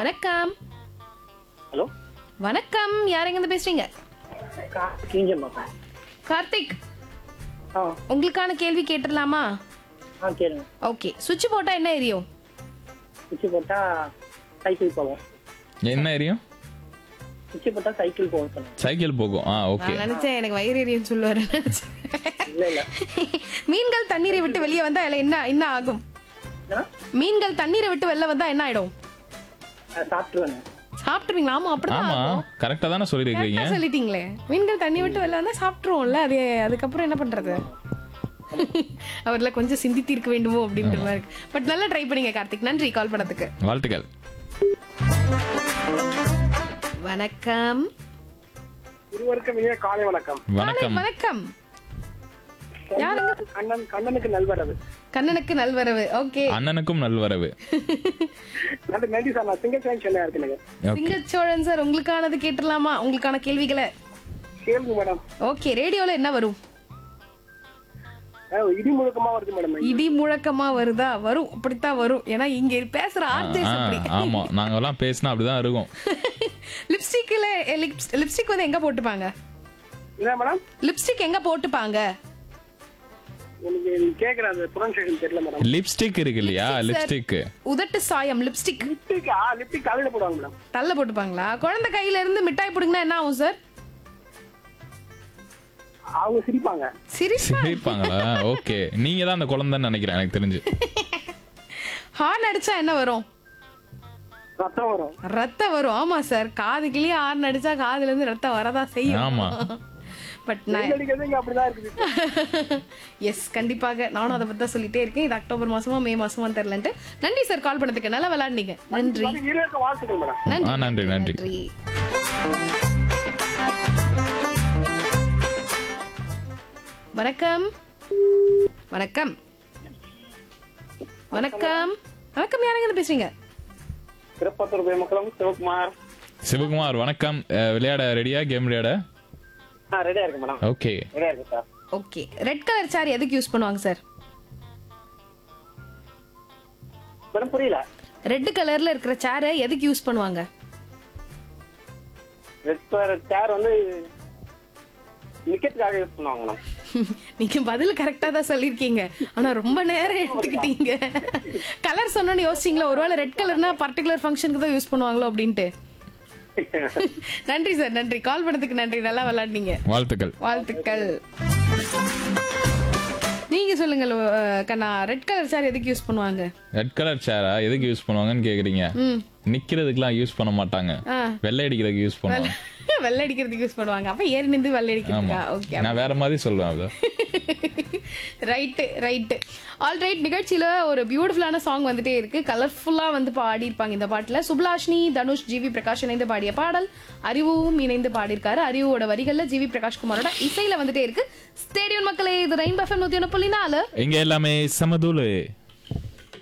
வணக்கம் ஹலோ வணக்கம் யார் எங்க இருந்து பேசுறீங்க கிஞ்சம்மா கார்த்திக் ஆ உங்களுக்கான கேள்வி கேட்டுடலாமா ஆ கேளுங்க ஓகே சுவிட்ச் போட்டா என்ன எரியும் சுவிட்ச் போட்டா சைக்கிள் போவோம் என்ன எரியும் சுவிட்ச் போட்டா சைக்கிள் போவோம் சொன்னேன் சைக்கிள் போகும் ஆ ஓகே நான் நினைச்சேன் எனக்கு வயிறு எரியும் சொல்லுவாரு நினைச்சேன். இல்ல இல்ல மீன்கள் தண்ணீரை விட்டு வெளியே வந்தா அதுல என்ன என்ன ஆகும் ஏன்னா மீன்கள் தண்ணீரை விட்டு வெளில வந்தா என்ன ஆயிடும் நான் சாப்பிட்டுருவேன் சாப்பிட்டுருவீங்களா ஆமா அப்படிதான் ஆமா ஆகும். கரெக்டா தானே சொல்லிருக்கீங்க கரெக்டா சொல்லிட்டீங்களே மீன்கள் தண்ணி விட்டு வெளில வந்தா சாப்பிட்டுருவோம்ல அது அதுக்கப்புறம் என்ன பண்றது அவர்ல கொஞ்சம் சிந்தித்து இருக்க வேண்டுமோ அப்படின்ற மாதிரி இருக்கு பட் நல்லா ட்ரை பண்ணீங்க கார்த்திக் நன்றி கால் பண்ணதுக்கு வாழ்த்துக்கள் வணக்கம் இருவருக்கும் இனிய காலை வணக்கம் காலை வணக்கம் வணக்கம் யாருங்க கண்ணன் கண்ணனுக்கு நல்வரவு கண்ணனுக்கு நல்வரவு ஓகே அண்ணனுக்கும் நல்வரவு நன்றி நன்றி சார் நான் சிங்கச்சாமி சென்னையா இருக்கேன் ஓகே சிங்கச்சோழன் சார் உங்களுக்கானது கேட்டுடலாமா உங்களுக்கான கேள்விகளை கேளுங்க மேடம் ஓகே ரேடியோல என்ன வரும் இடி முழுக்கமா வருது மேடம் இடி முழக்கமா வருதா வரும் அப்படித்தான் வரும் ஏன்னா இங்க பேசுற ஆர்ஜேஸ் ஆ, அப்படி ஆமா நாங்க எல்லாம் பேசினா அப்படிதான் இருக்கும் லிப்ஸ்டிக்ல லிப்ஸ்டிக் வந்து எங்க போட்டுப்பாங்க இல்ல மேடம் லிப்ஸ்டிக் எங்க போட்டுப்பாங்க எனக்கு கேக்குற அந்த ப்ரொனன்சியேஷன் தெரியல மேடம் லிப்ஸ்டிக் இருக்கு இல்லையா லிப்ஸ்டிக் உதட்டு சாயம் லிப்ஸ்டிக் லிப்டிக் ஆ லிப்டிக் தலையில போடுவாங்க மேடம் தள்ள போட்டுப்பாங்களா குழந்தை கையில இருந்து மிட்டாய் பிடுங்கினா என்ன ஆகும் சார் அவங்க சிரிப்பாங்க சிரிப்பா சிரிப்பாங்களா ஓகே நீங்க தான் அந்த குழந்தைன்னு நினைக்கிறேன் எனக்கு தெரிஞ்சு ஹார்ன் அடிச்சா என்ன வரும் ரத்தம் வரும் ரத்தம் வரும் ஆமா சார் காதுக்குள்ளேயே ஹார்ன் அடிச்சா காதுல இருந்து ரத்தம் வரதா செய்யும் ஆமா பட் நான் வெயில் அடிக்கிறது இங்க அப்படிதான் இருக்குது எஸ் கண்டிப்பாக நானும் அதை பத்தி தான் சொல்லிட்டே இருக்கேன் இது அக்டோபர் மாசமா மே மாசமா தெரியலன்ட்டு நன்றி சார் கால் பண்ணதுக்கு நல்லா விளையாடுனீங்க நன்றி இருவருக்கும் வாழ்த்துக்கள் மேடம் ஆ, நன்றி, நன்றி. வணக்கம் வணக்கம் வணக்கம் வணக்கம் யாருங்க இருந்து பேசுறீங்க திருப்பத்தூர் பேமக்குளம் சிவகுமார் சிவகுமார் வணக்கம் அஹ், விளையாட ரெடியா கேம் விளையாட ஆ ரெடியா இருக்கு மேடம் ஓகே ரெடியா இருக்கு sir okay red colour sari எதுக்கு யூஸ் பண்ணுவாங்க சார் மேடம் புரியல ரெட் கலர்ல இருக்கிற சேரை எதுக்கு யூஸ் பண்ணுவாங்க ரெட் கலர் சேர் வந்து நிக்கிறதுக்காக யூஸ் பண்ணுவாங்க மேடம் நீங்க பதில் கரெக்டா தான் சொல்லிருக்கீங்க ஆனா ரொம்ப நேரம் எடுத்துக்கிட்டீங்க கலர் சொன்னோன்னு யோசிச்சீங்களா ஒருவேளை ரெட் கலர்னா பர்டிகுலர் ஃபங்க்ஷனுக்கு தான் யூஸ் பண்ணுவாங்களோ அப்படின்ட்டு நன்றி சார் நன்றி கால் பண்ணதுக்கு நன்றி நல்லா விளையாடுனீங்க வாழ்த்துக்கள் வாழ்த்துக்கள் நீங்க சொல்லுங்க லோ- அஹ், கண்ணா ரெட் கலர் சார் எதுக்கு யூஸ் பண்ணுவாங்க ரெட் கலர் சேரா எதுக்கு யூஸ் பண்ணுவாங்கன்னு கேக்குறீங்க ம் நிக்கிறதுக்குலாம் யூஸ் பண்ண மாட்டாங்க ஆ. வெள்ளை அடிக்கிறதுக்கு யூஸ் பண்ணுவாங்க வெள்ளை அடிக்கிறதுக்கு யூஸ் பண்ணுவாங்க அப்ப ஏறி நின்று வெள்ளை அடிக்கிறதுக்கா ஆமா ஓகே நான் வேற மாதிரி சொல்லுவேன் அதை ரைட்டு ரைட்டு ஆல் ரைட் நிகழ்ச்சியில ஒரு பியூட்டிஃபுல்லான சாங் வந்துட்டே இருக்கு கலர்ஃபுல்லா வந்து பாடி இருப்பாங்க இந்த பாட்டுல சுப்லாஷினி தனுஷ் ஜிவி பிரகாஷ் இணைந்து பாடிய பாடல் அறிவும் இணைந்து பாடியிருக்காரு அறிவோட வரிகள்ல ஜிவி பிரகாஷ் குமாரோட இசையில வந்துட்டே இருக்கு ஸ்டேடியம் மக்களே இது ரெயின் பஃபம் நூத்தி ஒன்று புள்ளி நாலு இங்க எல்லாமே சமதூளு